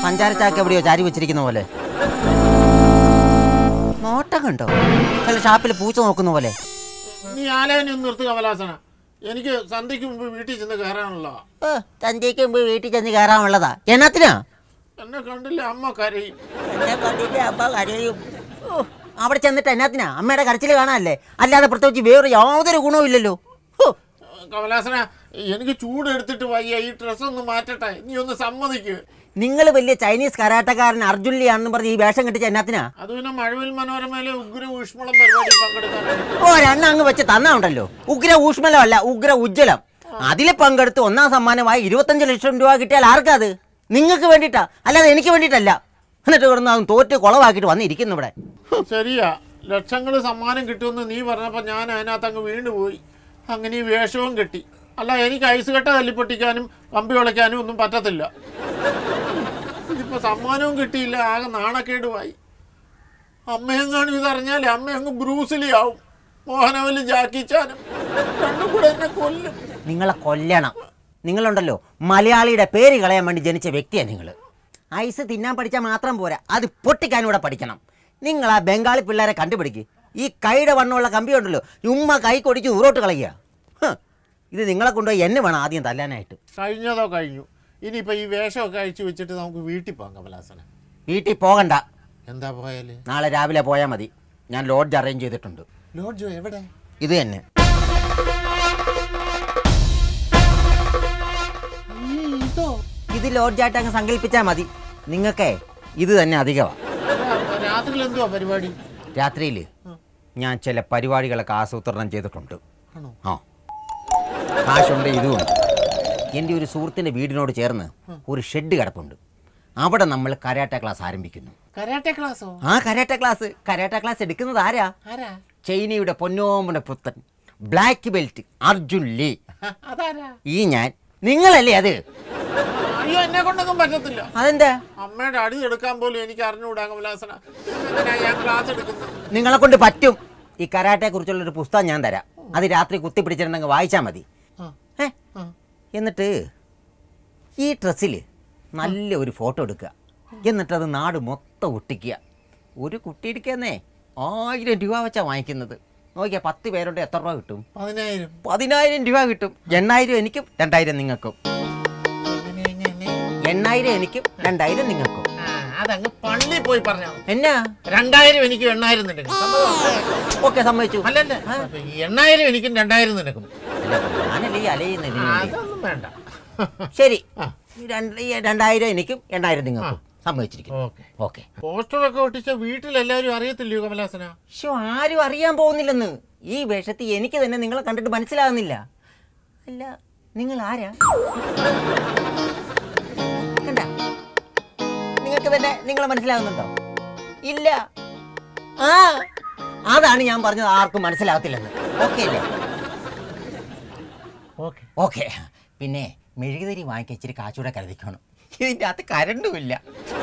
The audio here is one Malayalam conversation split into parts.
പഞ്ചാരച്ചാക്ക് എവിടെയോ ചാരി വെച്ചിരിക്കുന്ന പോലെ നോട്ടം കണ്ടോ ചില ഷാപ്പിൽ പൂച്ച നോക്കുന്ന പോലെ നീ ആലോചന ഒന്ന് നിർത്തുക കമലാസന എനിക്ക് സന്ധ്യക്ക് മുമ്പ് വീട്ടിൽ ചെന്ന് കയറാനുള്ള ഏ, തന്തയ്ക്ക് മുമ്പ് വീട്ടിൽ ചെന്ന് കയറാനുള്ളതാ എന്നത്തിനാ എന്നെ കണ്ടില്ല അമ്മ കരയും എന്നെ കണ്ടിട്ട് അമ്മ കരയും ഓ, അവിടെ ചെന്നിട്ട് എന്നാത്തിനാ അമ്മയുടെ കരച്ചിൽ കാണാനല്ലേ അല്ലാതെ പ്രത്യേകിച്ച് വേറെ യാതൊരു ഗുണവും ഇല്ലല്ലോ ഹോ, കമലാസന എനിക്ക് ചൂടെടുത്തിട്ട് വയ്യ ഈ ഡ്രസ്സ് ഒന്ന് മാറ്റട്ടെ നീ ഒന്ന് സമ്മതിക്ക് നിങ്ങൾ വലിയ ചൈനീസ് കരാട്ടക്കാരൻ അർജുൻലിയാണെന്ന് പറഞ്ഞ് ഈ വേഷം കെട്ടിച്ച എന്നാത്തിനാ അത് പിന്നെ മഴവിൽ മനോരമയിലെ ഉഗ്ര ഊഷ്മളം പരിപാടി പങ്കെടുക്കാനായിട്ട് ഓ രണ്ടെണ്ണം അങ്ങ് വെച്ച് തന്നുണ്ടല്ലോ ഉഗ്ര ഊഷ്മലം അല്ല ഉഗ്ര ഉജ്ജ്വലം അതിൽ പങ്കെടുത്ത് ഒന്നാം സമ്മാനമായി ഇരുപത്തഞ്ച് ലക്ഷം രൂപ കിട്ടിയാൽ ആർക്കാ അത് നിങ്ങൾക്ക് വേണ്ടിയിട്ടാ അല്ലാതെ എനിക്ക് വേണ്ടിയിട്ടല്ല എന്നിട്ട് ഇവിടുന്ന് അവൻ തോറ്റ് കുളവാക്കിയിട്ട് വന്നിരിക്കുന്നു ഇവിടെ ശരിയാ ലക്ഷങ്ങൾ സമ്മാനം കിട്ടുമെന്ന് നീ പറഞ്ഞപ്പോൾ ഞാൻ അതിനകത്ത് അങ്ങ് വീണ് പോയി അങ്ങനെ ഈ വേഷവും കെട്ടി അല്ല എനിക്ക് ഐസ് കട്ട തല്ലിപ്പൊട്ടിക്കാനും കമ്പി ഉളയ്ക്കാനും ഒന്നും പറ്റത്തില്ല ഇതിപ്പോ സമ്മാനവും കിട്ടിയില്ല ആകെ നാണക്കേടുമായി അമ്മയെങ്ങാനും ഇതറിഞ്ഞാൽ അമ്മ അങ്ങ് ബ്രൂസിലി ആവും മോഹനവലും ജാക്കിച്ചാനും രണ്ടും കൂടെ എന്നെ കൊല്ലും നിങ്ങളെ കൊല്ലണം നിങ്ങളുണ്ടല്ലോ മലയാളിയുടെ പേര് കളയാൻ വേണ്ടി ജനിച്ച വ്യക്തിയാണ് നിങ്ങൾ ഐസ് തിന്നാൻ പഠിച്ചാൽ മാത്രം പോരാ അത് പൊട്ടിക്കാനും കൂടെ പഠിക്കണം നിങ്ങൾ ആ ബംഗാളി പിള്ളേരെ കണ്ടുപിടിക്ക് ഈ കൈയുടെ വണ്ണമുള്ള കമ്പി ഉണ്ടല്ലോ ഉമ്മ കൈ കൊടിച്ച് ഊറോട്ട് കളയുക ഹ്, ഇത് നിങ്ങളെ കൊണ്ടുപോയി എന്നെ വേണം ആദ്യം തല്ലാനായിട്ട് കഴിഞ്ഞതോ കഴിഞ്ഞു ഇനിയിപ്പോ ഈ വേഷമൊക്കെ അഴിച്ചു വെച്ചിട്ട് നമുക്ക് വീട്ടിൽ പോകാം കമലാസന വീട്ടിൽ പോകണ്ട എന്താ പോയാല് നാളെ രാവിലെ പോയാൽ മതി ഞാൻ ലോഡ്ജ് അറേഞ്ച് ചെയ്തിട്ടുണ്ട് ലോഡ്ജോ എവിടെ ഇത് തന്നെ ഇതോ ഇത് ലോഡ്ജായിട്ട് അങ്ങ് സങ്കല്പിച്ചാൽ മതി നിങ്ങൾക്കേ ഇത് തന്നെ അധികമാണ് രാത്രിയിൽ എന്തുവാ പരിപാടി രാത്രിയിൽ ഞാൻ ചില പരിപാടികളൊക്കെ ആസൂത്രണം ചെയ്തിട്ടുണ്ട് ആണോ ആ കാശുണ്ട് ഇതുമുണ്ട് എൻ്റെ ഒരു സുഹൃത്തിൻ്റെ വീടിനോട് ചേർന്ന് ഒരു ഷെഡ് കിടപ്പുണ്ട് അവിടെ നമ്മൾ കരാട്ട ക്ലാസ് ആരംഭിക്കുന്നു കരാട്ടെ ക്ലാസ്സോ ആ കരാട്ട ക്ലാസ് കരാട്ട ക്ലാസ് എടുക്കുന്നത് ആരാ ആരാ ചൈനയുടെ പൊന്നോമന പുത്തൻ ബ്ലാക്ക് ബെൽറ്റ് അർജുൻ ലീ അതാരാ ഈ ഞാൻ നിങ്ങളല്ലേ അത് അയ്യോ എന്നെ കൊണ്ടൊന്നും പറ്റത്തില്ല അതെന്താ അമ്മയുടെ അടി എടുക്കാൻ പോലും എനിക്ക് അറിഞ്ഞുകൂടാ കമലാസന എങ്ങനെയാ ഞാൻ ക്ലാസ് എടുക്കുന്നത് നിങ്ങളെ കൊണ്ട് പറ്റും ഈ കരാട്ടെ കുറിച്ചുള്ളൊരു പുസ്തകം ഞാൻ തരാം അത് രാത്രി കുത്തി പിടിച്ചിട്ടുണ്ടെങ്കിൽ വായിച്ചാൽ മതി ആ, ഏ ആ. എന്നിട്ട് ഈ ഡ്രസ്സിൽ നല്ല ഒരു ഫോട്ടോ എടുക്കുക എന്നിട്ടത് നാട് മൊത്തം ഒട്ടിക്കുക ഒരു കുട്ടി എടുക്കുന്നേ ആയിരം രൂപ വെച്ചാണ് വാങ്ങിക്കുന്നത് നോക്കിയാൽ പത്ത് പേരുണ്ട് എത്ര രൂപ കിട്ടും പതിനായിരം പതിനായിരം രൂപ കിട്ടും എണ്ണായിരം എനിക്കും രണ്ടായിരം നിങ്ങൾക്കും എങ്ങനെ, എങ്ങനെ? എണ്ണായിരം എനിക്കും രണ്ടായിരം നിങ്ങൾക്കും ആ, അതങ്ങ് പള്ളി പോയി പറഞ്ഞാ മതി. എന്നാ രണ്ടായിരം എനിക്ക് എണ്ണായിരം നിനക്കും സമ്മതമാണോ? ഓക്കെ സമ്മതിച്ചു അല്ലല്ല അപ്പൊ ഈ എണ്ണായിരം എനിക്കും രണ്ടായിരം നിനക്കും അല്ല, ഞാനല്ലേ ഈ അലയുന്നത് ഇതിന് വേണ്ടി. അതൊന്നും വേണ്ട ശരി ആ. ഈ രണ്ട് ഈ രണ്ടായിരം എനിക്കും എണ്ണായിരം നിങ്ങൾക്കും സമ്മതിച്ചിരിക്കുന്നു ഓക്കെ ഓക്കെ പോസ്റ്ററൊക്കെ ഒട്ടിച്ച വീട്ടിലെല്ലാവരും അറിയത്തില്ലയോ കമലാസന പക്ഷെ ആരും അറിയാൻ പോകുന്നില്ലെന്ന് ഈ വേഷത്തിൽ എനിക്ക് തന്നെ നിങ്ങളെ കണ്ടിട്ട് മനസ്സിലാകുന്നില്ല അല്ല നിങ്ങൾ ആരാ കണ്ട നിങ്ങൾക്ക് തന്നെ നിങ്ങളെ മനസ്സിലാകുന്നുണ്ടോ ഇല്ല ആ അതാണ് ഞാൻ പറഞ്ഞത് ആർക്കും മനസ്സിലാകത്തില്ലെന്ന് ഓക്കെ അല്ലേ ഓക്കെ ഓക്കെ പിന്നെ മെഴുകുതിരി വാങ്ങിക്കാൻ ഇച്ചിരി കാച്ചൂടെ കരുതിക്കണം ഇതിൻ്റെ അകത്ത് കരണ്ടും ഇല്ല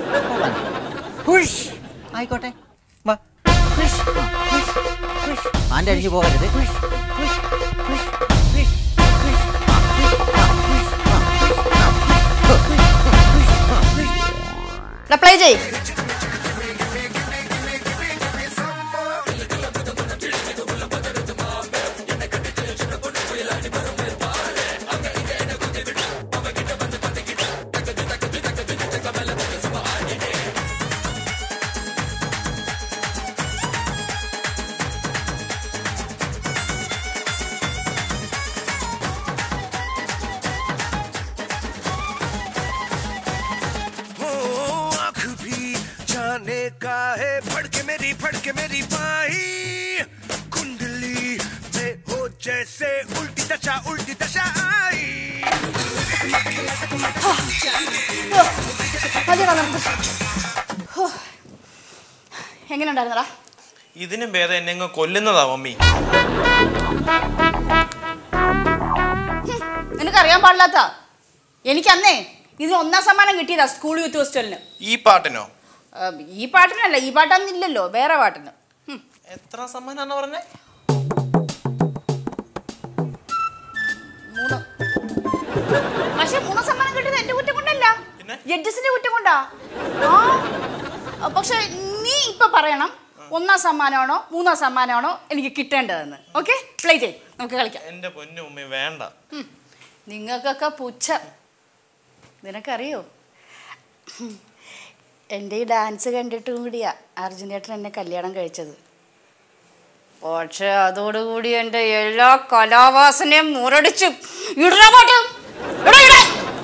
ഹുഷ്. ആയിക്കോട്ടെ വാ ഹുഷ്. ഹുഷ്. ഹുഷ്. ആൻ്റെ അടിച്ച് പോകരുത് ഹുഷ്. ഹുഷ്. ഹുഷ്. ഹുഷ്. ഹുഷ്. ആ, ഹുഷ്. ആ, ഹുഷ്. ആ, ഹുഷ്. ആ, ഹുഷ്. ആ, ഹുഷ്. റിപ്ലൈ ചെയ് हो आँख भी जाने का है फड़के मेरी फड़के मेरी बाही कुंडली में हो जैसे उल्टी दशा उल्टी दशा आई മതിയെടാ നമുക്ക് ഹോ. എങ്ങനെയുണ്ടായിരുന്നടാ ഇതിനും ഭേദം എന്നെ അങ്ങ് കൊല്ലുന്നതാ മമ്മി നിനക്കറിയാൻ പാടില്ലാത്ത എനിക്ക് അന്നേ ഇതിന് ഒന്നാം സമ്മാനം കിട്ടിയതാ സ്കൂൾ യൂത്ത് ഫെസ്റ്റിവലിന് ഈ പാട്ടിനോ ആ, ഈ പാട്ടിനല്ല ഈ പാട്ടൊന്നും ഇല്ലല്ലോ വേറെ പാട്ടിന് ഹും. എത്ര സമ്മാനാന്ന് പറഞ്ഞേ മൂന്ന് പക്ഷെ മൂന്ന് സമ്മാനം കിട്ടിയത് എന്റെ കുറ്റം കൊണ്ടല്ല ജഡ്ജസിന്റെ കുറ്റം കൊണ്ടാ ആ പക്ഷെ നീ ഇപ്പൊ പറയണം ഒന്നാം സമ്മാനമാണോ മൂന്നാം സമ്മാനമാണോ എനിക്ക് കിട്ടേണ്ടതെന്ന് ഓക്കെ പ്ലേ ചെയ് നമുക്ക് കളിക്കാം എന്റെ പൊന്നു ഉമ്മി വേണ്ട ഉം. നിങ്ങൾക്കൊക്കെ പുച്ഛം നിനക്കറിയോ ഉം. എൻ്റെ ഈ ഡാൻസ് കണ്ടിട്ടും കൂടിയാ അർജുനേട്ടൻ എന്നെ കല്യാണം കഴിച്ചത് പക്ഷെ അതോടുകൂടി എൻ്റെ എല്ലാ കലാവാസനയും മുരടിച്ചു ഇടണ പാട്ട് ഇടാ, ഇടാ.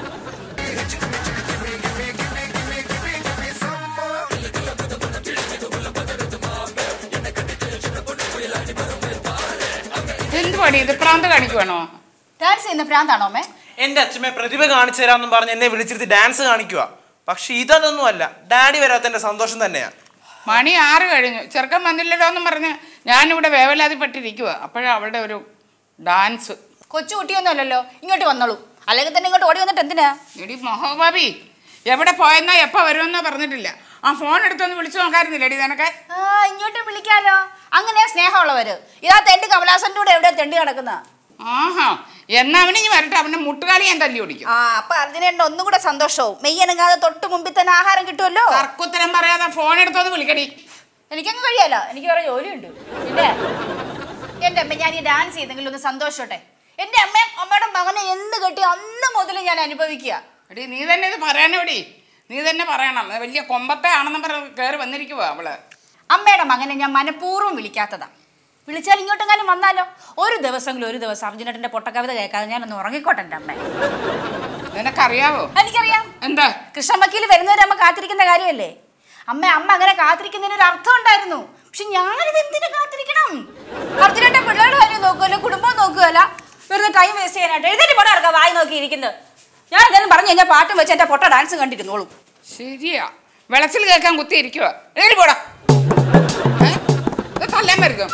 എന്ത് പടി ഇത് പ്രാന്ത് കാണിക്കുവാണോ ഡാൻസ് ചെയ്യുന്ന ഭ്രാന്താണോ അമ്മേ എന്റെ അച്ഛമ്മ പ്രതിഭ കാണിച്ചു തരാമെന്നും പറഞ്ഞ് എന്നെ വിളിച്ചിരുത്തി ഡാൻസ് കാണിക്കുക പക്ഷെ ഇതൊന്നും അല്ല ഡാഡി വരാത്തതിന്റെ സന്തോഷം തന്നെയാ മണി ആറ് കഴിഞ്ഞു ചെറുക്കൻ വന്നില്ലല്ലോ എന്നും പറഞ്ഞ് ഞാനിവിടെ വേവലാതിപ്പെട്ടിരിക്കുക അപ്പോഴാ അവളുടെ ഒരു ഡാൻസ് കൊച്ചു കുട്ടിയൊന്നും അല്ലല്ലോ ഇങ്ങോട്ട് വന്നോളൂ അല്ലെങ്കിൽ തന്നെ ഇങ്ങോട്ട് ഓടി വന്നിട്ട് എന്തിനാ എടി മഹോബാബി എവിടെ പോയെന്നോ എപ്പോ വരുമെന്നോ പറഞ്ഞിട്ടില്ല ആ ഫോൺ എടുത്തൊന്ന് വിളിച്ചു നോക്കായിരുന്നില്ല എടി നിനക്ക് ആ ഇങ്ങോട്ട് വിളിക്കാലോ അങ്ങനെയാ സ്നേഹമുള്ളവര് ഇതാ തെണ്ട് കമലാസന്റെ കൂടെ എവിടെ തെണ്ടി കിടക്കുന്ന ആഹാ എന്നാ അവനിഞ്ഞ് വരട്ടെ അവന്റെ മുട്ടുകാലി ഞാൻ തല്ലി ഓടിക്കും ആ അപ്പൊ അർജുനേട്ടൻ ഒന്നും കൂടെ സന്തോഷവും മെയ്യനങ്ങാതെ തൊട്ട് മുമ്പിൽ തന്നെ ആഹാരം കിട്ടുമല്ലോ തർക്കുത്തരം പറയാതെ ഫോൺ എടുത്തൊന്ന് വിളിക്കടി എനിക്കങ്ങ് കഴിയല്ല എനിക്ക് വേറെ ജോലിയുണ്ട് ഇല്ലേ എന്റെ അമ്മ ഞാൻ ഈ ഡാൻസ് ചെയ്തെങ്കിലും ഒന്ന് സന്തോഷോട്ടെ എന്റെ അമ്മയും അമ്മയുടെ മകനെ എന്ന് കെട്ടി അന്ന് മുതൽ ഞാൻ അനുഭവിക്കുക എടി നീ തന്നെ ഇത് പറയാനോടി നീ തന്നെ പറയണം ഇത് വലിയ കൊമ്പത്തെ ആണെന്നും പറഞ്ഞ് കയറി വന്നിരിക്കുക അവള് അമ്മയുടെ മകനെ ഞാൻ മനഃപൂർവ്വം വിളിക്കാത്തതാ വിളിച്ചാൽ ഇങ്ങോട്ടെങ്ങാനും വന്നാലോ ഒരു ദിവസമെങ്കിലും ഒരു ദിവസം അർജുനേട്ടന്റെ പൊട്ടക്കവിത കേൾക്കാതെ ഞാനൊന്ന് ഉറങ്ങിക്കോട്ടെ എൻ്റെ അമ്മ നിനക്കറിയാവോ എനിക്കറിയാം എന്താ കൃഷ്ണൻ വക്കീൽ വരുന്നവരെ അമ്മ കാത്തിരിക്കുന്ന കാര്യമല്ലേ അമ്മ അമ്മ അങ്ങനെ കാത്തിരിക്കുന്നതിന് ഒരു അർത്ഥം ഉണ്ടായിരുന്നു പക്ഷെ ഞാനിത് എന്തിനു കാത്തിരിക്കണം അർജുനന്റെ പിള്ളേരുടെ കാര്യം നോക്കുമല്ലോ കുടുംബം നോക്കുകയല്ല വെറുതെ ടൈം വേസ്റ്റ് ചെയ്യാനായിട്ട് എഴുന്നേറ്റ് പോടെ ഇറക്കാം വായി നോക്കി ഇരിക്കുന്നത് ഞാൻ എന്തായാലും പറഞ്ഞു കഴിഞ്ഞാൽ പാട്ടും വെച്ച് എന്റെ പൊട്ട ഡാൻസ് കണ്ടിരുന്നോളൂ ശരിയാ വെളച്ചിൽ കേൾക്കാൻ കുത്തിയിരിക്കുക എഴുതി പോടാ ഏ? ഇത് തല്ലാൻ വരുന്നു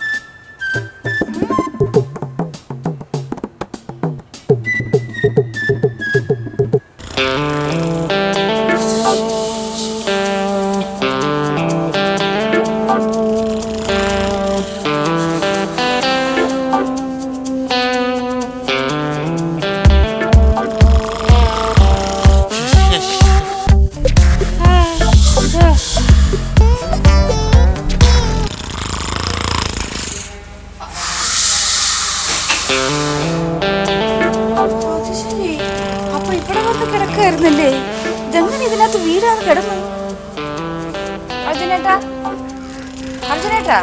അപ്പൊ ഇവിടെ വന്ന് കിടക്കായിരുന്നല്ലേ ഇതെങ്ങനെ ഇതിനകത്ത് വീടാണ് കിടന്നു അർജുനേട്ടാ അർജുനേട്ടാ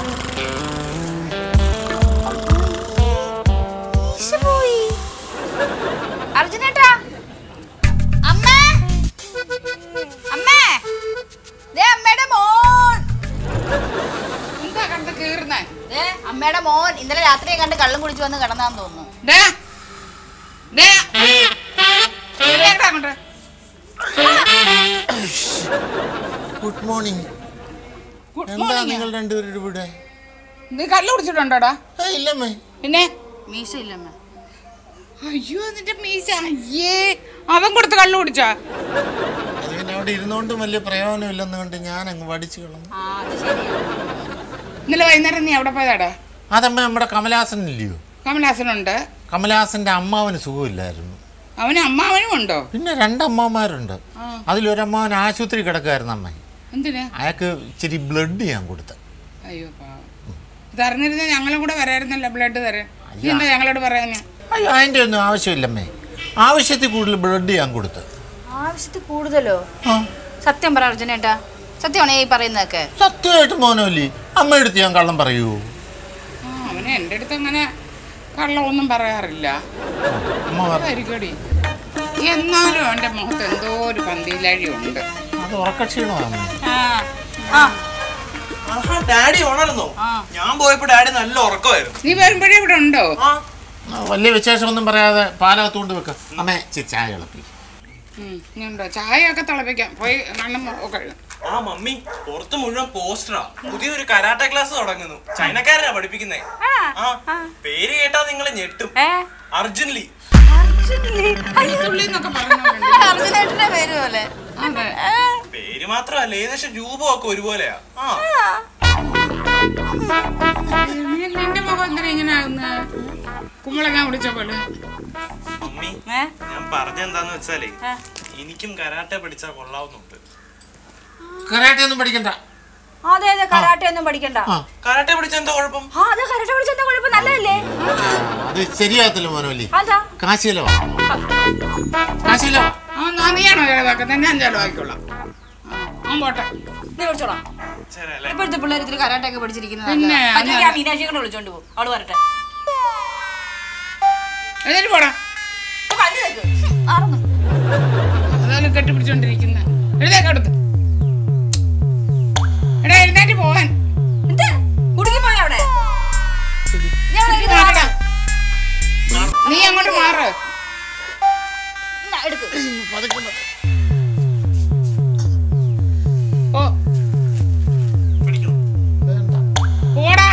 ഈശ പോയി അർജുനേട്ടാ അമ്മേ അമ്മേ ദേ അമ്മയുടെ മോൻ എന്താ കണ്ട് കീറുന്നേ ദേ അമ്മയുടെ മോൻ ഇന്നലെ രാത്രി കണ്ട് കള്ളും കുടിച്ചു വന്ന് കിടന്നാന്ന് തോന്നുന്നു ദേ. ദേ. ഇങ്ങോട്ട് അങ്ങോട്ട്. ഗുഡ് മോർണിംഗ് Good എന്താ morning. നിങ്ങൾ രണ്ടുപേരും ഇവിടെ നീ കല്ല് കുടിച്ചിട്ടുണ്ടോടാ ഏയ്, ഇല്ലമ്മേ പിന്നെ മീശ ഇല്ലമ്മ അയ്യോ നിന്റെ മീശ അയ്യേ അവൻ കൊടുത്ത് കള്ളു കുടിച്ചാ അത് പിന്നെ അവിടെ ഇരുന്നോണ്ടും വലിയ പ്രയോജനമില്ലെന്ന് കണ്ട് ഞാൻ അങ്ങ് വടിച്ചു കളഞ്ഞു ആ അത് ശരിയാണ് ഇന്നലെ വൈകുന്നേരം നീ എവിടെ പോയതാടാ അതമ്മ നമ്മുടെ കമലഹാസൻ ഇല്ലയോ കമലഹാസനുണ്ട് കമലഹാസന്റെ അമ്മാവന് സുഖമില്ലായിരുന്നു അവന് അമ്മാവനും ഉണ്ടോ പിന്നെ രണ്ടമ്മാവന്മാരുണ്ട് അതിലൊരമ്മാവൻ ആശുപത്രി കിടക്കായിരുന്നു അമ്മ എന്തിനാ അയാൾക്ക് ഇച്ചിരി ബ്ലഡ് ഞാൻ കൊടുത്ത് അയ്യോ പാവം ഇതറിഞ്ഞിരുന്ന ഞങ്ങളും കൂടെ വരായിരുന്നല്ലോ ബ്ലഡ് തരാൻ നീ എന്താ ഞങ്ങളോട് പറയാന് അയ്യോ അതിൻ്റെ ഒന്നും ആവശ്യമില്ലമ്മേ ആവശ്യത്തിൽ കൂടുതൽ ബ്ലഡ് ഞാൻ കൊടുത്ത് ആവശ്യത്തിൽ കൂടുതലോ ആ സത്യം പറ അർജുനേട്ടാ സത്യമാണോ ഈ പറയുന്നതൊക്കെ സത്യമായിട്ട് മോനോലി അമ്മയെടുത്ത് ഞാൻ കള്ളം പറയൂ ആ അവന് എൻ്റെ അടുത്ത് അങ്ങനെ കള്ളമൊന്നും പറയാറില്ല അമ്മ പറഞ്ഞു അതായിരിക്കടി എന്നാലും അവൻ്റെ മുഖത്ത് എന്തോ ഒരു പന്തിയിലാഴി ഉണ്ട് അത് ഉറക്കക്ഷീണമാണ് ആ ആ ആഹാ ഡാഡി ഉണർന്നോ ഞാൻ പോയപ്പോ ഡാഡി നല്ല ഉറക്കമായിരുന്നു നീ വരുമ്പോഴേ ഇവിടെ ഉണ്ടോ ആ വലിയ വിശേഷമൊന്നും പറയാതെ പാലകത്തുകൊണ്ട് വെക്ക അമ്മേ ഇച്ചിരി ചായ ഇളപ്പി ഉം, ഇനി ഉണ്ടോ ചായയൊക്കെ തിളപ്പിക്കാം പോയി കണ്ണും ഒക്കെ കഴുകാം ആ മമ്മി പുറത്ത് മുഴുവൻ പോസ്റ്ററാ പുതിയൊരു കരാട്ട ക്ലാസ് തുടങ്ങുന്നു ചൈനക്കാരനാ പഠിപ്പിക്കുന്നേ ആ പേര് കേട്ടാ നിങ്ങൾ ഞെട്ടും ഏ അർജുൻ ലീ തുള്ളി എന്നൊക്കെ പറഞ്ഞോണ്ട് അർജുനേട്ടന്റെ പേര് പോലെ അതെ പേര് മാത്രമല്ല ഏകദേശം രൂപമൊക്കെ ഒരുപോലെയാ ആ നീ- നിന്റെ മുഖം എന്തിനാ ഇങ്ങനെ ആകുന്ന കുമ്പളങ്ങ പിടിച്ച പോലെ മമ്മി ഏ ഞാൻ പറഞ്ഞെന്താന്ന് വെച്ചാലേ എനിക്കും കരാട്ടെ പഠിച്ചാൽ കൊള്ളാവുന്നുണ്ട് കരാട്ടെ ഒന്നും പഠിക്കണ്ട അതെ അതെ കരാട്ടെ ഒന്നും പഠിക്കണ്ട കരാട്ടെ പഠിച്ചാൽ എന്താ കുഴപ്പം ആ അതെ കരാട്ടെ പഠിച്ച എന്താ കുഴപ്പം നല്ലതല്ലേ അത് ശരിയാകത്തില്ല മോനോലി അതാ കാശിയല്ലോ കാശിയല്ലോ ആ എന്നാ നീയാണോ ചെലവാക്കുന്നത് ഞാൻ ചെലവാക്കിക്കൊള്ളാം ആ, അവൻ പോട്ടെ നീ പഠിച്ചോളാം ശരി അല്ലേ ഇപ്പോഴത്തെ പിള്ളേർ ഇത്തിരി കരാട്ടെ ഒക്കെ പഠിച്ചിരിക്കുന്നത് പിന്നെ, പറ്റുമെങ്കിൽ ആ മീനാക്ഷിയെ കൊണ്ട് വിളിച്ചോണ്ട് പോകും അവള് വരട്ടെ എന്നിട്ട് പോടാ ഇപ്പൊ കല്ല് വെക്ക്. ആർന്ന്? അതാണ് കെട്ടിപ്പിടിച്ചോണ്ടിരിക്കുന്നത് എഴുതേക്കടുത്ത് എടാ എഴുന്നേറ്റ് പോവാൻ എന്ത്? കുടുങ്ങിപ്പോയി അവിടെ ഞാൻ ഒരു ഇത് മാറടാ. കാണാം. നീ അങ്ങോട്ട് മാറ് ഇന്നാ, എടുക്ക് പോ പോടാ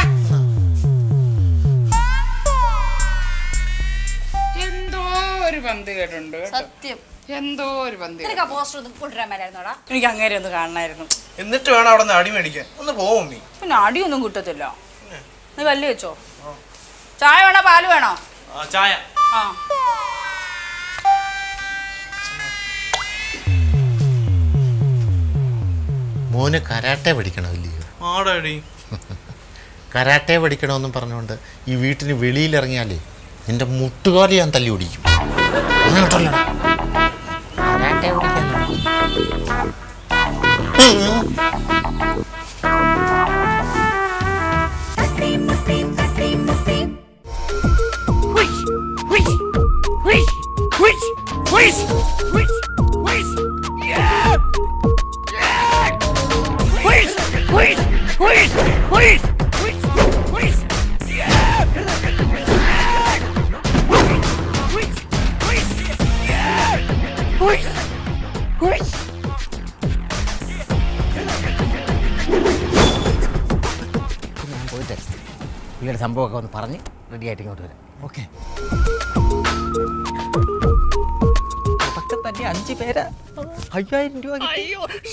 എന്തോ ഒരു പന്ത് കേട്ടുണ്ട് കേട്ടോ. സത്യം എന്തോ ഒരു പന്ത് കേട്ട്. നിനക്ക് ആ പോസ്റ്റർ ഒന്ന് കൊണ്ടുവരാൻ മേലായിരുന്നോടാ എനിക്ക് അങ്ങനെ ഒന്ന് കാണണമായിരുന്നു എന്നിട്ട് വേണം അവിടെ നിന്ന് അടി മേടിക്കാൻ ഒന്ന് പോ മമ്മി പിന്നെ അടിയൊന്നും കിട്ടത്തില്ല നീ കല്ല് വെച്ചോ ചായ വേണോ പാല് വേണോ ആ, ചായ ആ മോന് കരാട്ടെ പഠിക്കണമല്ലയോ ആടാടി കരാട്ടെ പഠിക്കണമെന്നും പറഞ്ഞുകൊണ്ട് ഈ വീട്ടിന് വെളിയിലിറങ്ങിയാലേ നിന്റെ മുട്ടുകാലി ഞാൻ തല്ലി ഓടിക്കും അങ്ങോട്ടല്ലടാ. കരാട്ടെ പഠിക്കാൻ ഞാൻ പോയിട്ട് പുള്ളിയുടെ സംഭവമൊക്കെ ഒന്ന് പറഞ്ഞ് റെഡി ആയിട്ട് ഇങ്ങോട്ട് വരാം ഓക്കെ അതൊക്കെ തന്നെ അഞ്ച് പേര് അയ്യായിരം രൂപ കിട്ടി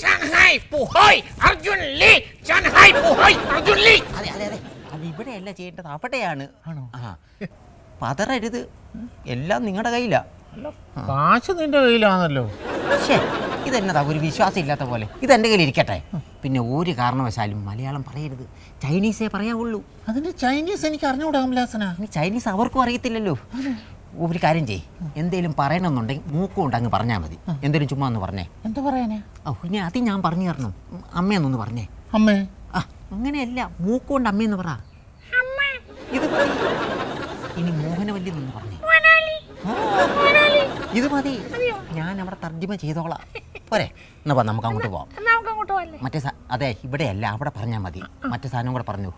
അതെ അതെ അതെ അത് ഇവിടെയല്ല ചെയ്യേണ്ടത് അവിടെയാണ് ആണോ ആ പതറരുത് എല്ലാം നിങ്ങളുടെ കയ്യിലാ കാശ് നിന്റെ കയ്യിലാണല്ലോ ശ്ശേ, ഇതെന്നതാ ഒരു വിശ്വാസം ഇല്ലാത്ത പോലെ ഇത് എൻ്റെ കയ്യിൽ ഇരിക്കട്ടെ പിന്നെ ഒരു കാരണവശാലും മലയാളം പറയരുത് ചൈനീസേ പറയാവുള്ളൂ അതിന് ചൈനീസ് എനിക്ക് അറിഞ്ഞുകൂടാ കമലാസന ഇനി ചൈനീസ് അവർക്കും അറിയത്തില്ലല്ലോ ഒരു കാര്യം ചെയ്യ് എന്തേലും പറയണമെന്നുണ്ടെങ്കിൽ മൂക്കും കൊണ്ട് അങ്ങ് പറഞ്ഞാൽ മതി എന്തേലും ചുമ്മാ ഒന്ന് പറഞ്ഞേ എന്താ പറയാനാ ഓ ഇനി അത് ഞാൻ പറഞ്ഞു തരണം ഉം, അമ്മയെന്നൊന്ന് പറഞ്ഞേ അമ്മേ ആ അങ്ങനെയല്ല മൂക്കുകൊണ്ട് അമ്മയെന്ന് പറ ഇത് മതി ഇനി മോഹനവല്ലി നിന്ന് പറഞ്ഞേ ആ, ഇത് മതി ഞാൻ അവിടെ തർജ്ജമ ചെയ്തോളാം പോരെ എന്നാ വാ, നമുക്ക് അങ്ങോട്ട് പോവാം മറ്റേ സാ- അതെ ഇവിടെയല്ല അവിടെ പറഞ്ഞാൽ മതി മറ്റേ സാധനം കൂടെ പറഞ്ഞു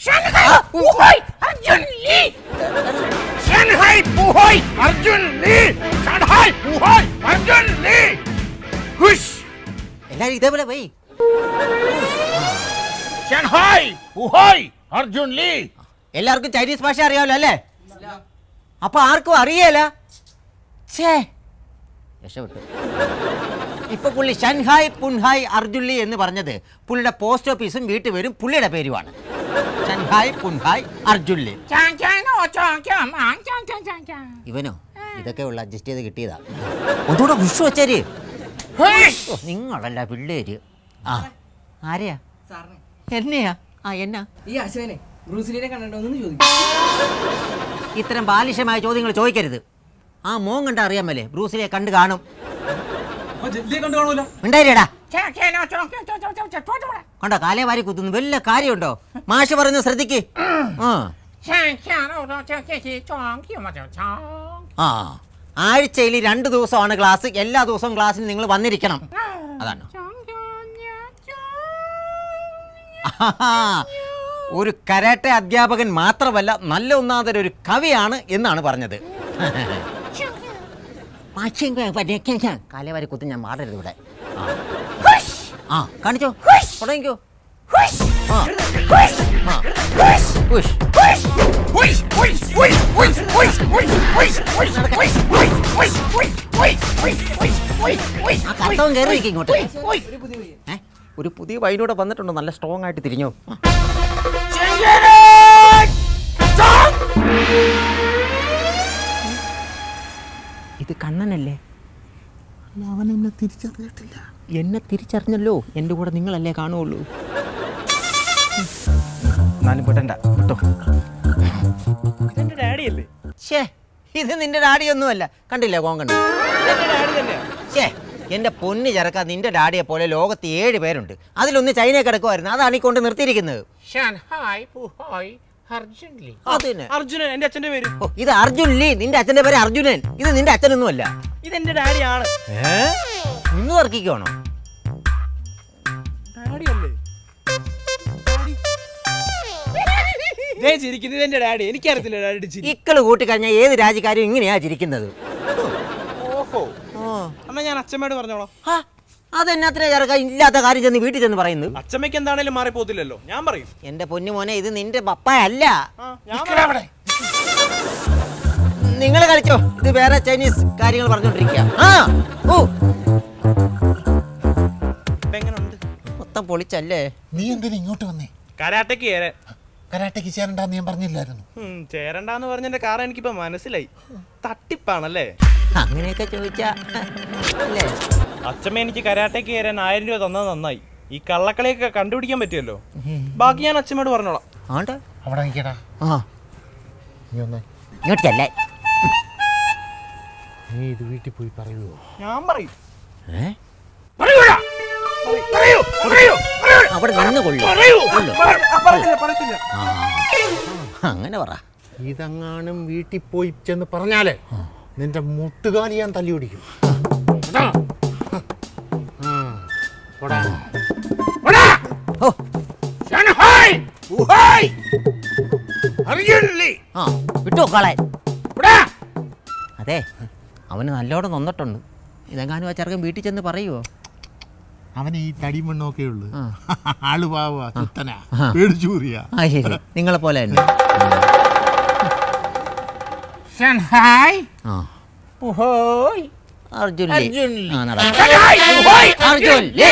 എല്ലാരും ഇതേപോലെ പോയി അർജുൻ ലീ എല്ലാവർക്കും ചൈനീസ് ഭാഷ അറിയാമല്ലോ അല്ലേ അപ്പൊ ആർക്കും അറിയല ഛേ രക്ഷപ്പെട്ടു ഇപ്പൊ പുള്ളി ഷൻഹായ് പുൻഹായ് അർജുൻലി എന്ന് പറഞ്ഞത് പുള്ളിയുടെ പോസ്റ്റ് ഓഫീസും വീട്ടുപേരും പുള്ളിയുടെ പേരുമാണ് ഷൻഹായ് പുൻഹായ് അർജുൻലി ഇവനോ ഇതൊക്കെ ഉള്ള അഡ്ജസ്റ്റ് ചെയ്ത് കിട്ടിയതാ ഒന്നുകൂടെ വിഷു വെച്ചേര് ഓ, നിങ്ങളല്ല പിള്ളേര് ആ ആരെയാ എന്നെയാ ആ എന്നാ ഈ അശോനെ ബ്രൂസിലിനെ കണ്ടിട്ടോന്ന് ചോദിക്കും ഇത്തരം ബാലിശമായ ചോദ്യങ്ങൾ ചോദിക്കരുത് ആ മോൻ കണ്ട അറിയാമല്ലേ ബ്രൂസിലെ കണ്ട് കാണും ജൽദിയെ കണ്ടു കാണൂല ഉണ്ടായില്ലേടാ കണ്ടോ കാലേ വാരി കുത്തുന്നു വല്ല കാര്യമുണ്ടോ മാഷ് പറയുന്നത് ശ്രദ്ധിക്ക് ആ ആ ആഴ്ചയിൽ രണ്ട് ദിവസമാണ് ക്ലാസ് എല്ലാ ദിവസവും ക്ലാസ്സിന് നിങ്ങൾ വന്നിരിക്കണം അതാണ് ആഹാ. ഒരു കരാട്ടെ അധ്യാപകൻ മാത്രമല്ല നല്ല ഒന്നാമതൊരു ഒരു കവിയാണ് എന്നാണ് പറഞ്ഞത് കാലേ വാരി കുത്തി ഞാൻ മാറരുത് ഇവിടെ ആ. ആ കാണിച്ചോ തുടങ്ങിക്കോ ആ. ആ. ഉഷ്. ആ കർത്തവൻ കയറി നിൽക്കും ഇങ്ങോട്ട് ഏ? ഒരു പുതിയ വൈനൂടെ വന്നിട്ടുണ്ടോ നല്ല സ്ട്രോങ് ആയിട്ട് തിരിഞ്ഞോ ആ. ഇത് കണ്ണനല്ലേ അവൻ എന്നെ തിരിച്ചറിഞ്ഞിട്ടില്ല എന്നെ തിരിച്ചറിഞ്ഞല്ലോ എൻ്റെ കൂടെ നിങ്ങളല്ലേ കാണുള്ളൂ എന്നാലും പെട്ടണ്ട കേട്ടോ ഇതെന്റെ ഡാഡി അല്ലേ ഷേ ഇത് നിന്റെ ഡാഡിയൊന്നുമല്ല കണ്ടില്ലേ കോങ്കണ്ണ് ഇതെന്റെ ഡാഡി തന്നെയാ ഷേ എൻ്റെ പൊന്ന് ചെറുക്ക നിന്റെ ഡാഡിയെ പോലെ ലോകത്ത് ഏഴ് പേരുണ്ട് അതിലൊന്ന് ചൈനയെ കിടക്കുമായിരുന്നു അതാണ് ഈ കൊണ്ട് നിർത്തിയിരിക്കുന്നത് ഷാൻഹായ് പുഹായ് അർജുൻലി അത് തന്നെ അർജുനൻ എന്റെ അച്ഛന്റെ പേര് ഓ ഇത് അർജുൻ ലീ നിന്റെ അച്ഛൻ്റെ പേര് അർജുനൻ ഇത് നിന്റെ അച്ഛനൊന്നുമല്ല ഇതെന്റെ ഡാഡിയാണ് ഏ ഇന്ന് തർക്കിക്കണോ ഡാഡി അല്ലേ ദേ ചിരിക്കുന്നത് ഇതെന്റെ ഡാഡി എനിക്കറിയത്തില്ല ഡാഡി ചിരി ഇക്കള് കൂട്ടിക്കഴിഞ്ഞാൽ ഏത് രാജ്യക്കാരും ഇങ്ങനെയാ ചിരിക്കുന്നത് ഓഹോ ഓ എന്നാ ഞാൻ അച്ഛമ്മയോട് പറഞ്ഞോളാം ആ, അതെന്നാത്തിനാ ചെറുക്ക ഇല്ലാത്ത കാര്യം ചെന്ന് വീട്ടിൽ ചെന്ന് പറയുന്നു അച്ഛമ്മയ്ക്ക് എന്താണേലും മാറിപ്പോത്തില്ലല്ലോ ഞാൻ പറയും എന്റെ പൊന്നു മോനെ ഇത് നിന്റെ പപ്പായല്ല ആ ഞാൻ പറയാം. നിങ്ങൾ കളിച്ചോ ഇത് വേറെ ചൈനീസ് കാര്യങ്ങൾ പറഞ്ഞോണ്ടിരിക്കുക ആ ഓ ഇപ്പൊ എങ്ങനുണ്ട് മൊത്തം പൊളിച്ചല്ലേ നീ എന്തിനാ ഇങ്ങോട്ട് വന്നേ കരാട്ടയ്ക്ക് ചേരാൻ കരാട്ടയ്ക്ക് ചേരണ്ടെന്ന് ഞാൻ പറഞ്ഞില്ലായിരുന്നു ഉം, ചേരണ്ടാന്ന് പറഞ്ഞെന്റെ കാർ എനിക്കിപ്പോ മനസ്സിലായി തട്ടിപ്പാണല്ലേ അങ്ങനെയൊക്കെ ചോദിച്ചാ അല്ലേ അച്ഛമ്മ എനിക്ക് കരാട്ടയ്ക്ക് ചേരാൻ ആയിരം രൂപ തന്നത് നന്നായി ഈ കള്ളക്കളിയൊക്കെ കണ്ടുപിടിക്കാൻ പറ്റുമല്ലോ ബാക്കി ഞാൻ അച്ഛമ്മയോട് പറഞ്ഞോളാം ആണ്ട് അവിടെ നിൽക്കടാ ആ നീ ഒന്ന് ഇങ്ങോട്ട് ചെല്ലേ നീ ഇത് വീട്ടിൽ പോയി പറയുമോ ഞാൻ പറയും ഏ? അവിടെ നിന്ന് കൊള്ളു കൊള്ളു. ആ, അങ്ങനെ പറ ഇതെങ്ങാനും വീട്ടിൽ പോയി ചെന്ന് പറഞ്ഞാലേ നിന്റെ മുട്ടുകാലി ഞാൻ തല്ലി ഓടിക്കും കേട്ടോ? ആ, പോടാ. ഓ ഷാൻഹായ് പുഹായ് അർജുൻലി ആ വിട്ടു കളെ ഇവിടെ അതെ അവന് നല്ലോണം നന്നിട്ടുണ്ട് ഇതെങ്ങാനും ആ ചെറുക്കൻ വീട്ടിൽ ചെന്ന് പറയുവോ അവന് ഈ തടി മണ്ണൊക്കെ ഉള്ളു ആ. ആള് പാവാ കുത്തനാ ആ. പേടിച്ചൂറിയാ ആ ശരി നിങ്ങളെ പോലെ തന്നെ ഷാൻഹായ് ആ പുഹായ് അർജുൻ ലീ. അർജുൻ ലീ. ആ, നടക്ക്. ഷാൻഹായ് പുഹായ് അർജുൻ ലീ.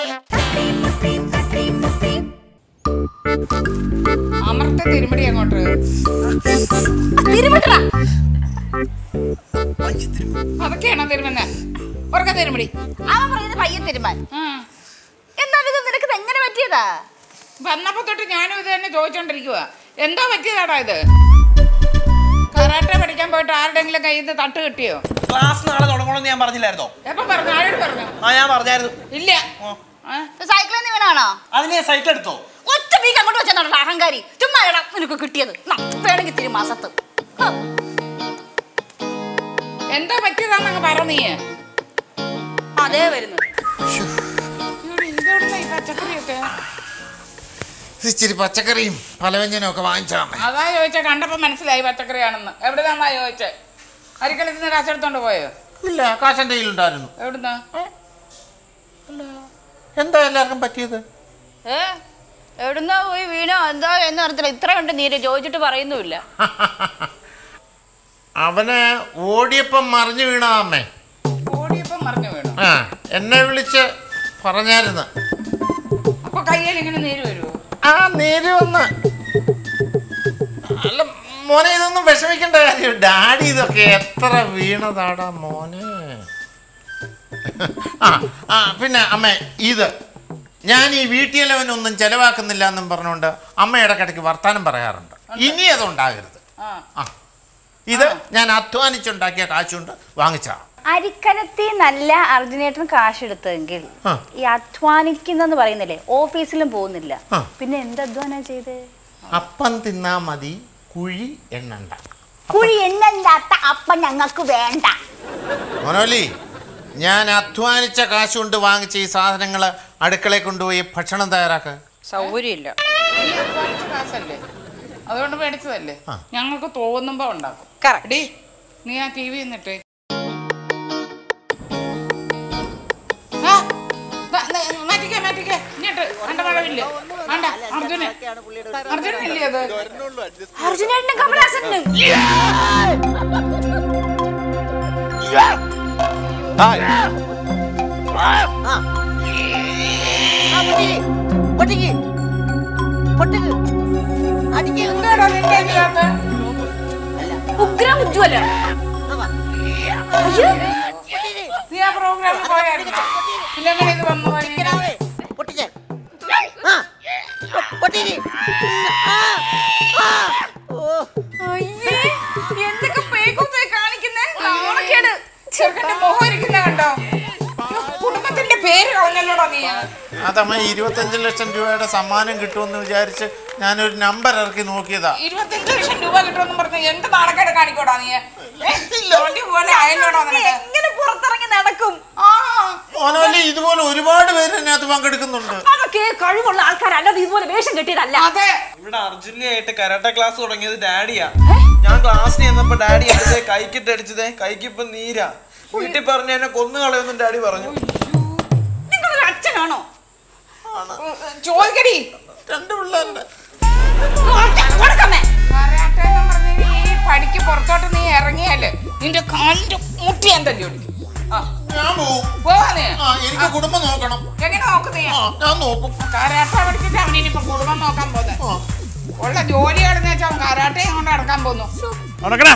അമർത്ത തിരുമടി അങ്ങോട്ട് തിരുമിട്ടാ അതൊക്കെയാണോ തിരുമന്ന ഉറക്ക തിരുമടി അവൻ പറയുന്നത് പയ്യൻ തിരുമാൻ ആ എന്നാലും ഇത് നിനക്ക് ഇത് എങ്ങനെ പറ്റിയതാ വന്നപ്പോ തൊട്ട് ഞാനും ഇത് തന്നെ ചോദിച്ചോണ്ടിരിക്കുക എന്തോ പറ്റിയതാടാ ഇത് കരാട്ട പഠിക്കാൻ പോയിട്ട് ആരുടെങ്കിലും കയ്യിൽ നിന്ന് തട്ട് കിട്ടിയോ ക്ലാസ് നാളെ തുടങ്ങണമെന്ന് ഞാൻ പറഞ്ഞില്ലായിരുന്നോ എപ്പൊ പറഞ്ഞു ആരോട് പറഞ്ഞു ആ ഞാൻ പറഞ്ഞായിരുന്നു ഇല്ല ആ? സൈക്കിളിൽ നിന്ന് വീണാണോ അതിന് ഞാൻ സൈക്കിൾ എടുത്തോ ഒറ്റ വീക്ക് അങ്ങോട്ട് വെച്ചാൽ അഹങ്കാരി ചുമ്മാ ഇടാ നിനക്ക് കിട്ടിയത് നാ, വേണമെങ്കിൽ തിരി മാസത്ത് ഹ്. എന്തോ പറ്റിയതാന്നങ്ങ് പറ നീ അതേ വരുന്നു ഇതെവിടുന്ന ഈ പച്ചക്കറിയൊക്കെ ഇച്ചിരി പച്ചക്കറിയും പലവ്യഞ്ജനവും ഒക്കെ വാങ്ങിച്ചാൽ അതാ ചോദിച്ച കണ്ടപ്പോ മനസ്സിലായി പച്ചക്കറിയാണെന്ന് എവിടുന്നാ ചോദിച്ചേ അരിക്കലത്തിൽ നിന്ന് കാശെടുത്തോണ്ട് പോയോ ഇല്ല കാശൻ്റെ കയ്യിലുണ്ടായിരുന്നു എവിടുന്നാ എന്താ എല്ലാവർക്കും പറ്റിയത് ഏ എവിടുന്നാ പോയി വീണോ എന്തോ എന്ന് അറിയത്തില്ല ഇത്രയുണ്ട് നീര് ചോദിച്ചിട്ട് പറയുന്നുമില്ല അവന് ഓടിയപ്പം മറിഞ്ഞു വീണ അമ്മേ ഓടിയപ്പം മറിഞ്ഞു വീണു ആ എന്നെ വിളിച്ച് പറഞ്ഞായിരുന്നു അപ്പൊ കയ്യിൽ ഇങ്ങനെ നീര് വരുമോ ആ നേര് വന്ന് അല്ല മോനെ ഇതൊന്നും വിഷമിക്കേണ്ട കാര്യം ഡാഡി ഇതൊക്കെ എത്ര വീണതാടാ മോനെ ആ ആ പിന്നെ അമ്മ ഇത് ഞാൻ ഈ വീട്ടിലവനൊന്നും ചെലവാക്കുന്നില്ല എന്നും പറഞ്ഞുകൊണ്ട് അമ്മ ഇടയ്ക്കിടയ്ക്ക് വർത്താനം പറയാറുണ്ട് ഇനി അതുണ്ടാകരുത് ആ ആ ഇത് ഞാൻ അധ്വാനിച്ചുണ്ടാക്കിയ കാശുകൊണ്ട് വാങ്ങിച്ചാ അരിക്കരത്തി നല്ല അർജുനേട്ടൻ കാശെടുത്തെങ്കിൽ ആ. ഈ അധ്വാനിക്കുന്നെന്ന് പറയുന്നില്ലേ ഓഫീസിലും പോകുന്നില്ല ആ. പിന്നെ എന്ത് അധ്വാനം ചെയ്ത് അപ്പം തിന്നാ മതി കുഴി എണ്ണണ്ട കുഴി എണ്ണല്ലാത്ത അപ്പം ഞങ്ങൾക്ക് വേണ്ട മനോലി ഞാൻ അധ്വാനിച്ച കാശ് കൊണ്ട് വാങ്ങിച്ച ഈ സാധനങ്ങൾ അടുക്കളയിൽ കൊണ്ടുപോയി ഭക്ഷണം തയ്യാറാക്കുക സൗകര്യമില്ല നീ അധ്വാനിച്ച കാശല്ലേ അതുകൊണ്ട് മേടിച്ചതല്ലേ ആ. ഞങ്ങൾക്ക് തോന്നുമ്പോ ഉണ്ടാക്കും Correct. എടീ, നീ ആ ടി വി എന്നിട്ട് മാറ്റിക്കേ മാറ്റിക്കേ ഇങ്ങോട്ട് വേണ്ട മഴവില്ല വേണ്ട അർജുന അർജുനല്ലേ അത് അർജുനേട്ടനും കമലഹാസനും പൊട്ടിക്ക് പൊട്ടിക്ക് അടിക്ക് എന്താടാ നിന്റെ ഇതിനകത്ത്? ഉഗ്ര ഉജ്വല അയ്യോ നീ ആ പ്രോഗ്രാം ഒന്ന് പോയായിരുന്നു ഇല്ലെങ്കിൽ ഇത് വന്നു പോയി പൊട്ടിച്ചേ ആ പൊട്ടിക്ക് ആ ആ ഓ അയ്യേ എന്തൊക്കെ പേക്കൂത്തേ കാണിക്കുന്നേ നാണക്കേട് ചെറുക്കന്റെ മുഖം ഇരിക്കുന്ന കണ്ടോ കുടുംബത്തിന്റെ പേര് കളഞ്ഞല്ലോടാ നീ അതമ്മ ഇരുപത്തഞ്ച് ലക്ഷം രൂപയുടെ സമ്മാനം കിട്ടുമെന്ന് വിചാരിച്ച് ഞാനൊരു നമ്പർ ഇറക്കി നോക്കിയതാ ഇരുപത്തഞ്ച് ലക്ഷം രൂപ കിട്ടുമെന്ന് പറഞ്ഞ് എന്ത് നാണക്കേട് കാണിക്കോടാ നീ ഏ? തോണ്ടി പോലെ ആയല്ലോടാ നിനക്ക് എങ്ങനെ പുറത്തിറങ്ങി നടക്കും ആ ഓനോലി ഇതുപോലെ ഒരുപാട് പേര് ഇതിനകത്ത് പങ്കെടുക്കുന്നുണ്ട് അതൊക്കെ കഴിവുള്ള ആൾക്കാരല്ലാതെ ഇതുപോലെ വേഷം കെട്ടിയതല്ല അതെ ഇവിടെ അർജുനായിട്ട് കരാട്ട ക്ലാസ് തുടങ്ങിയത് ഡാഡിയാ ഞാൻ ക്ലാസ്സിൽ ചെന്നപ്പോ ഡാഡി എടുത്തേ കൈക്കിട്ട് അടിച്ചതേ കൈക്ക് ഇപ്പൊ നീരാ വീട്ടിൽ പറഞ്ഞ എന്നെ കൊന്നു കളയൊന്നും ഡാഡി പറഞ്ഞു നിങ്ങളൊരു അച്ഛനാണോ ചോദിക്കടി രണ്ട് പിള്ളേരുടെ കൊടുക്കമ്മേ കരാട്ടെ എന്ന് പറഞ്ഞ് നീ ഈ പടിക്ക് പുറത്തോട്ട് നീ ഇറങ്ങിയാല് നിന്റെ കാലിന്റെ മുട്ടി ഞാൻ തല്ലി ഓടിക്കും ആ ഞാൻ പോവും പോവാ നീ ആ എനിക്ക് കുടുംബം നോക്കണം എങ്ങനെ നോക്കുന്നേ ആ ഞാൻ നോക്കും കരാട്ട പഠിച്ചിട്ട് അവനിനിപ്പോ കുടുംബം നോക്കാൻ പോകുന്നത് ഉള്ള ജോലിയാണെന്ന് വെച്ചാൽ അവൻ കരാട്ടയും കൊണ്ട് നടക്കാൻ പോകുന്നു നടക്കടാ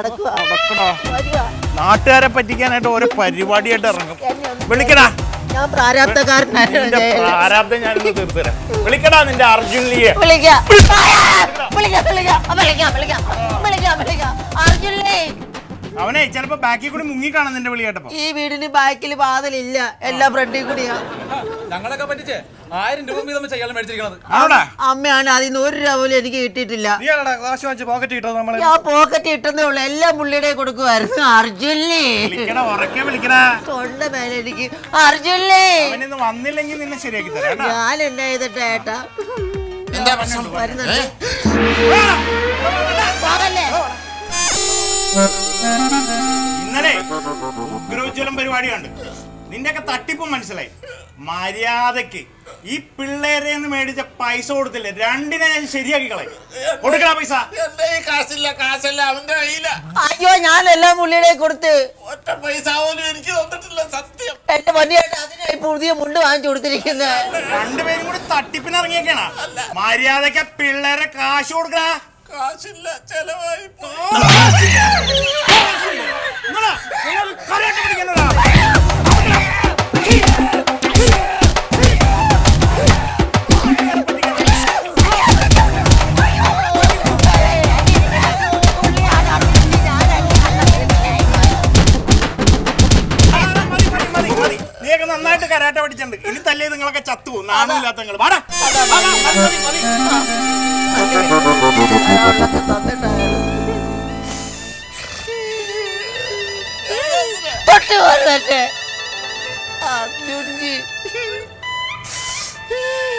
നാട്ടുകാരെ പറ്റിക്കാനായിട്ട് ഓരോ പരിപാടിയായിട്ട് ഇറങ്ങും വിളിക്കടാ ഞാൻ പ്രാരാബ്ധക്കാരനായിരുന്നു നിന്റെ പ്രാരാബ്ദം ഞാനൊന്ന് തീർത്തുതരാം വിളിക്കടാ നിന്റെ അർജുൻലിയെ വിളിക്കാം വിളിക്കാം വിളിക്കാം വിളിക്കാം വിളിക്കാം വിളിക്കാം വിളിക്കാം അർജുനേ അവനെ ചിലപ്പോ ബാക്കിൽ കൂടി മുങ്ങിക്കാണും നിന്റെ വിളി കേട്ടപ്പോ ഈ വീടിന് ബാക്കിൽ വാതിലില്ല എല്ലാ ഫ്രണ്ടിൽ കൂടിയാ ഞങ്ങളൊക്കെ പറ്റിച്ചേ ആയിരം രൂപ വീതം വെച്ച് അയാൾ മേടിച്ചിരിക്കണത് ആണോടാ അമ്മയാണ് അതിൽ നിന്ന് ഒരു രൂപ പോലും എനിക്ക് കിട്ടിയിട്ടില്ല നീ ആണോടാ കാശ് വാങ്ങിച്ച് പോക്കറ്റ് കിട്ടത് നമ്മളെ ഞാൻ പോക്കറ്റ് ഇട്ടെന്നേ ഉള്ളു എല്ലാം പുള്ളിയുടെ കൊടുക്കുമായിരുന്നു അർജുനേ വിളിക്കടാ ഉറക്കെ വിളിക്കടാ തൊണ്ട മേലെ എനിക്ക് അർജുനേ അവനിന്ന് വന്നില്ലെങ്കിൽ നിന്നെ ശരിയാക്കി തരാം കേട്ടാ. ഞാൻ എന്നാ ചെയ്തിട്ട് ഏട്ടാ വരുന്നുണ്ട് പോകല്ലേ ഇന്നലെ ഉഗ്രോജ്വലം പരിപാടിയുണ്ട് നിന്റെയൊക്കെ തട്ടിപ്പ് മനസ്സിലായി മര്യാദക്ക് ഈ പിള്ളേരെ മേടിച്ച പൈസ കൊടുത്തില്ലേ രണ്ടിനെ ഞാൻ ശരിയാക്കി കളയും കൊടുക്കണ പൈസ എന്റെ ഈ കാശില്ല കാശല്ല അവന്റെ കയ്യില അയ്യോ ഞാൻ എല്ലാം പുള്ളിയുടെ കൊടുത്ത് ഒറ്റ പൈസ പോലും എനിക്ക് തന്നിട്ടില്ല സത്യം എന്റെ മതിയായിട്ട് അതിനായി പുതിയ മുണ്ട് വാങ്ങിച്ചു കൊടുത്തിരിക്കുന്നത് രണ്ടുപേരും കൂടി തട്ടിപ്പിന് ഇറങ്ങിയേക്കാണ് മര്യാദക്ക് ആ പിള്ളേരെ കാശ് കൊടുക്കണ കാശില്ല ചെലവായി നീയൊക്കെ നന്നായിട്ട് കരാട്ട പഠിച്ചിട്ടുണ്ട് ഇനി തല്ലേ നിങ്ങളൊക്കെ ചത്തുപോകും നാണമില്ലാത്ത നിങ്ങൾ വാടാ വാടാ, മതി, മതി, മതി. തൊട്ട് പറഞ്ഞെ അർജുൻജി